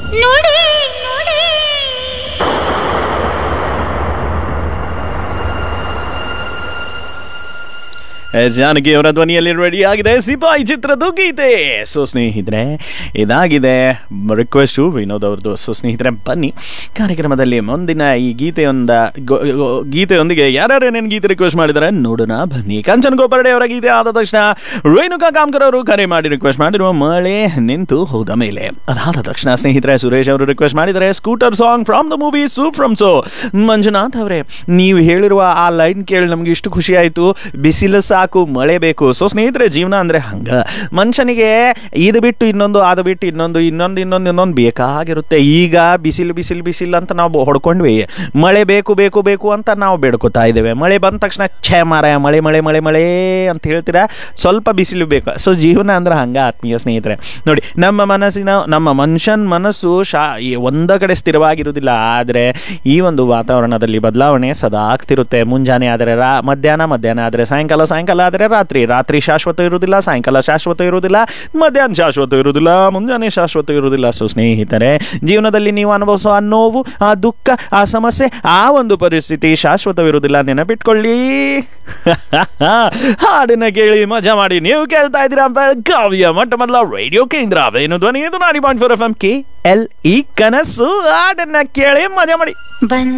ನುಡಿ ನುಡಿ ಎಸ್ ಜಾನಕಿ ಅವರ ಧ್ವನಿಯಲ್ಲಿ ರೆಡಿ ಆಗಿದೆ ಸಿಪಾಯಿ ಚಿತ್ರದ ಗೀತೆ ಸೊ ಸ್ನೇಹಿತರೆ ಇದಾಗಿದೆ ರಿಕ್ವೆಸ್ಟು ವಿನೋದ್ ಅವ್ರದ್ದು ಸೊ ಸ್ನೇಹಿತರೆ ಬನ್ನಿ ಕಾರ್ಯಕ್ರಮದಲ್ಲಿ ಮುಂದಿನ ಈ ಗೀತೆಯೊಂದ ಗೊ- ಗೊ- ಗೀತೆಯೊಂದಿಗೆ ಯಾರ್ಯಾರು ಏನೇನು ಗೀತೆ ರಿಕ್ವೆಸ್ಟ್ ಮಾಡಿದ್ದಾರೆ ನೋಡೋಣ ಬನ್ನಿ ಕಂಚನ್ ಗೋಪರ್ಡೆ ಅವರ ಗೀತೆ ಆದ ತಕ್ಷಣ ರೇಣುಕಾ ಕಾಮ್ಕರ್ ಅವರು ಕರೆ ಮಾಡಿ ರಿಕ್ವೆಸ್ಟ್ ಮಾಡಿರುವ ಮಳೆ ನಿಂತು ಹೋದ ಮೇಲೆ ಅದಾದ ತಕ್ಷಣ ಸ್ನೇಹಿತರೆ ಸುರೇಶ್ ಅವರು ರಿಕ್ವೆಸ್ಟ್ ಮಾಡಿದ್ದಾರೆ scooter song from the movie Su from So Manjunath ಅವರೇ ನೀವು ಹೇಳಿರುವ ಆ ಲೈನ್ ಕೇಳಿ ನಮ್ಗೆ ಇಷ್ಟು ಖುಷಿ ಆಯಿತು ಬಿಸಿಲು ಸಾಕು ಮಳೆ ಬೇಕು ಸೊ ಸ್ನೇಹಿತರೆ ಜೀವನ ಅಂದರೆ ಹಂಗ ಮನುಷ್ಯನಿಗೆ ಇದು ಬಿಟ್ಟು ಇನ್ನೊಂದು ಅದು ಬಿಟ್ಟು ಇನ್ನೊಂದು ಇನ್ನೊಂದು ಇನ್ನೊಂದು ಇನ್ನೊಂದು ಬೇಕಾಗಿರುತ್ತೆ ಈಗ ಬಿಸಿಲು ಬಿಸಿಲು ಬಿಸಿಲು ಅಂತ ನಾವು ಹೊಡ್ಕೊಂಡ್ವಿ ಮಳೆ ಬೇಕು ಬೇಕು ಬೇಕು ಅಂತ ನಾವು ಬೇಡ್ಕೊತಾ ಇದ್ದೇವೆ ಮಳೆ ಬಂದ ತಕ್ಷಣ ಛೇ ಮಾರಾಯ ಮಳೆ ಮಳೆ ಮಳೆ ಮಳೆ ಅಂತ ಹೇಳ್ತೀರಾ ಸ್ವಲ್ಪ ಬಿಸಿಲು ಬೇಕು ಸೊ ಜೀವನ ಅಂದ್ರೆ ಹಂಗ ಆತ್ಮೀಯ ಸ್ನೇಹಿತರೆ ನೋಡಿ ನಮ್ಮ ಮನಸ್ಸಿನ ನಮ್ಮ ಮನುಷ್ಯನ ಮನಸ್ಸು ಶಾ ಈ ಒಂದ ಕಡೆ ಸ್ಥಿರವಾಗಿರುವುದಿಲ್ಲ ಆದರೆ ಈ ಒಂದು ವಾತಾವರಣದಲ್ಲಿ ಬದಲಾವಣೆ ಸದಾ ಆಗ್ತಿರುತ್ತೆ ಮುಂಜಾನೆ ಆದರೆ ರಾ ಮಧ್ಯಾಹ್ನ ಮಧ್ಯಾಹ್ನ ಆದರೆ ಸಾಯಂಕಾಲ ಸಾಯಂಕಾಲ ಆದರೆ ರಾತ್ರಿ ರಾತ್ರಿ ಶಾಶ್ವತ ಇರುವುದಿಲ್ಲ ಸಾಯಂಕಾಲ ಶಾಶ್ವತ ಇರುವುದಿಲ್ಲ ಮಧ್ಯಾಹ್ನ ಶಾಶ್ವತ ಇರುವುದಿಲ್ಲ ಮುಂಜಾನೆ ಶಾಶ್ವತ ಇರುವುದಿಲ್ಲ ಸೊ ಸ್ನೇಹಿತರೆ ಜೀವನದಲ್ಲಿ ನೀವು ಅನುಭವಿಸೋ ಆ ನೋವು ಆ ದುಃಖ ಆ ಸಮಸ್ಯೆ ಆ ಒಂದು ಪರಿಸ್ಥಿತಿ ಶಾಶ್ವತವಿರುವುದಿಲ್ಲ ನೆನಪಿಟ್ಕೊಳ್ಳಿ ಹಾಡಿನ ಕೇಳಿ ಮಜಾ ಮಾಡಿ ನೀವು ಕೇಳ್ತಾ ಇದ್ದೀರಾ ಕಾವ್ಯ ಮೊಟ್ಟ ಮೊದಲ ರೇಡಿಯೋ ಕೇಂದ್ರ ಅವೇನು ಧ್ವನಿ ಇದು ನಾಡಿ point four F M K L E ಕನಸು ಹಾಡನ್ನ ಕೇಳಿ ಮಜಾ ಮಾಡಿ ಬಂದ